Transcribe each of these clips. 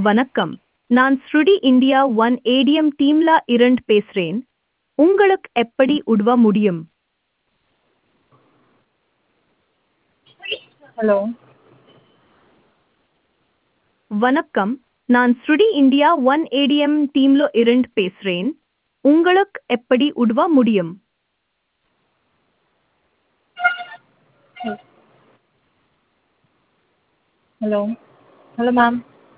வணக்கம் நான் ஸ்ருடி இந்தியா ஒன் ஏடிஎம் டீம்ல இருந்து பேசுறேன் உங்களுக்கு எப்படி உதவ முடியும் ஹலோ வணக்கம் நான் ஸ்ருடி இந்தியா ஒன் ஏடிஎம் டீம்ல இருந்து பேசுறேன் உங்களுக்கு எப்படி உதவ முடியும் ஹலோ ஹலோ மேம்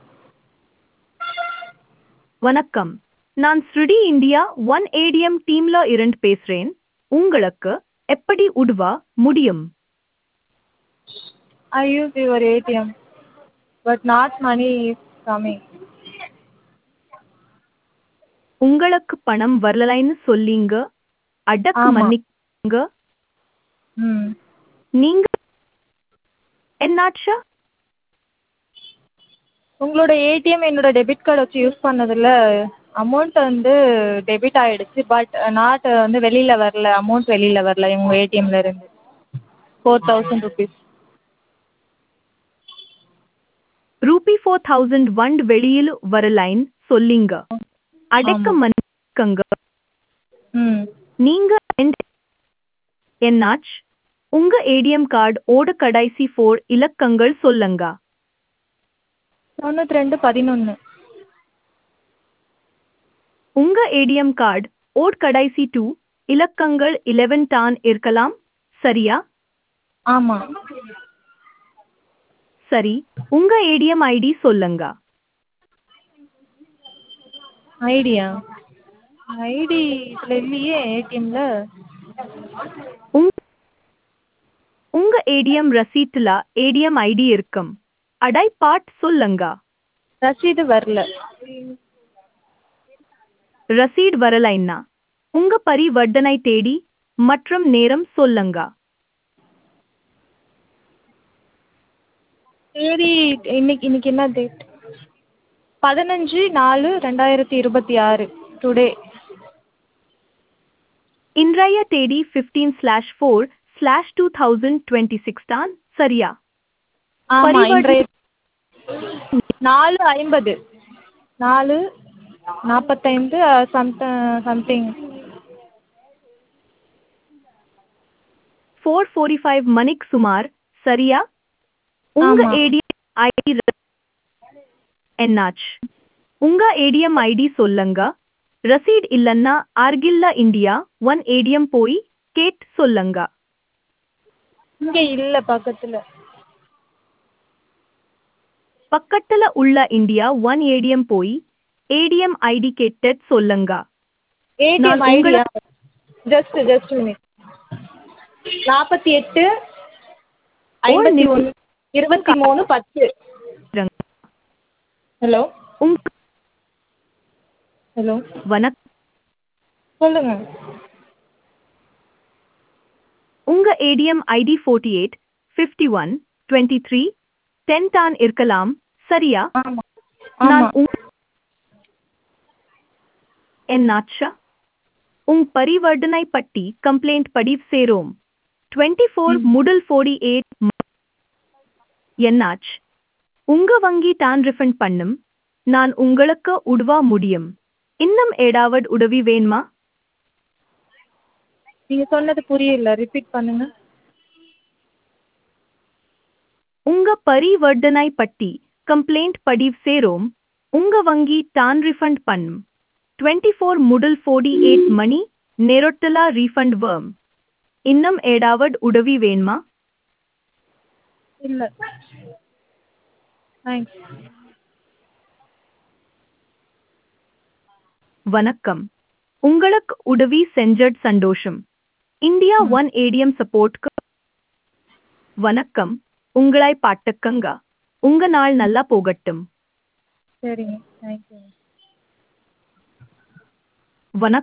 வணக்கம் நான் ஸ்ருடி இந்தியா ஒன் ஏடிஎம் டீம்ல இருந்து பேசுறேன் உங்களுக்கு எப்படி உதவ முடியும் I use your ATM, but not money is coming. உங்களுக்கு பணம் வரலைன்னு சொல்லீங்க அடக்கு ஆமா. மன்னிங்க ம் நீங்க என்னாச்சு உங்களோட ஏடிஎம் என்னோட டெபிட் கார்டு வச்சு யூஸ் பண்ணதில் அமௌண்ட் வந்து டெபிட் ஆகிடுச்சு பட் நாட் வந்து வெளியில் வரல அமௌண்ட் வெளியில் வரல உங்கள் ஏடிஎம்ல இருந்து four thousand rupees rupee four thousand one வெளியில் வரலைன் சொல்லிங்க அடக்க ஆமா. மன்னிக்கங்க ம் நீங்க எந்த- என்னாச்சு உங்க ஏடிஎம் கார்டு ஓட கடைசி ஃபோர் இலக்கங்கள் சொல்லுங்க தொண்ணூற்றி ரெண்டு பதினொன்று உங்க ஏடிஎம் கார்டு ஓட் கடைசி டூ இலக்கங்கள் 11 தான் இருக்கலாம் சரியா ஆமாம் சரி உங்க ஏடிஎம் ஐடி சொல்லுங்க ஐடியா ஐடி இதில் இல்லையே ஏடிஎம்ல உங் உங்க ஏடிஎம் ரசீட்டுல ஏடிஎம் ஐடி இருக்கும் அடை பாட் சொல்லுங்க ரசீது வரல ரசீட் வரலைன்னா உங்க பரிவர்த்தனை தேடி மற்றும் நேரம் சொல்லுங்க சரி இன்னைக்கு இன்னைக்கு என்ன டேட் பதினஞ்சு நாலு ரெண்டாயிரத்தி இருபத்தி ஆறு டுடே இன்றைய தேதி 15 slash four slash two thousand twenty six தான் சரியா ஆமாம் பரிவர்த்தனை- இன்றைய நாலு ஐம்பது நாலு நாற்பத்தைந்து சம்த சம்திங் ஃபோர் ஃபோர்ட்டி ஃபைவ் மணிக்கு சுமார் சரியா உங்க ஆமா. ஏடிஎம் ஐடி என்னாச்சு உங்க ஏடிஎம் ஐடி சொல்லுங்க ரசீட் இல்லன்னா ஆர்கில்லா இந்தியா ஒன் ஏடிஎம் போய் கேட் சொல்லுங்க இங்கே இல்லை பக்கத்தில் பக்கத்துல உள்ள இந்தியா ஒன் ஏடிஎம் போய் ஏடிஎம் ஐடி கேட்டட் சொல்லுங்க ஏடிஎம் நான் ஐடியா உங்களை- ஜஸ்ட் ஜஸ்ட் மினிட் நாற்பத்தி எட்டு ஐம்பத்தி நிமிஷம். ஒன்று இருபத்தி மூணு பத்து ஹலோ உங்க ஹலோ வணக்கம் சொல்லுங்க உங்க ATM ID forty eight fifty one twenty three ten தான் இருக்கலாம் சரியா ஆமாம் நான் ஆமாம் உங் என்னாச்சா உங் பரிவர்த்தனை பட்டி கம்ப்ளைண்ட் பதிவு சேரோம் டுவெண்ட்டி ஃபோர் முதல் ஃபோர்டி எயிட் என்னாச்சு உங்க வங்கி தான் ரிஃபண்ட் பண்ணும் நான் உங்களுக்கு உதவ முடியும் இன்னும் ஏதாவது உதவி வேணுமா நீங்கள் சொன்னது புரியல ரிப்பீட் பண்ணுங்க உங்க பரிவர்த்தனை பட்டி கம்ப்ளைண்ட் பதிவு சேரோம் உங்க வங்கி தான் ரிஃபண்ட் பண்ணும் டுவெண்ட்டி ஃபோர் முதல் ஃபோர்டி எயிட் மணி நேரத்துல ரீஃபண்ட் வரும் இன்னும் ஏதாவது உதவி வேணுமா இல்லை தேங்க்ஸ் வணக்கம் உங்களுக்கு உதவி செஞ்சட் சந்தோஷம் இந்தியா ஒன் ஏடிஎம் சப்போர்ட்க்கு வணக்கம் உங்களை பாட்டுக்கங்க உங்க நாள் நல்லா போகட்டும் சரிங்க தேங்க்யூ வணக்கம்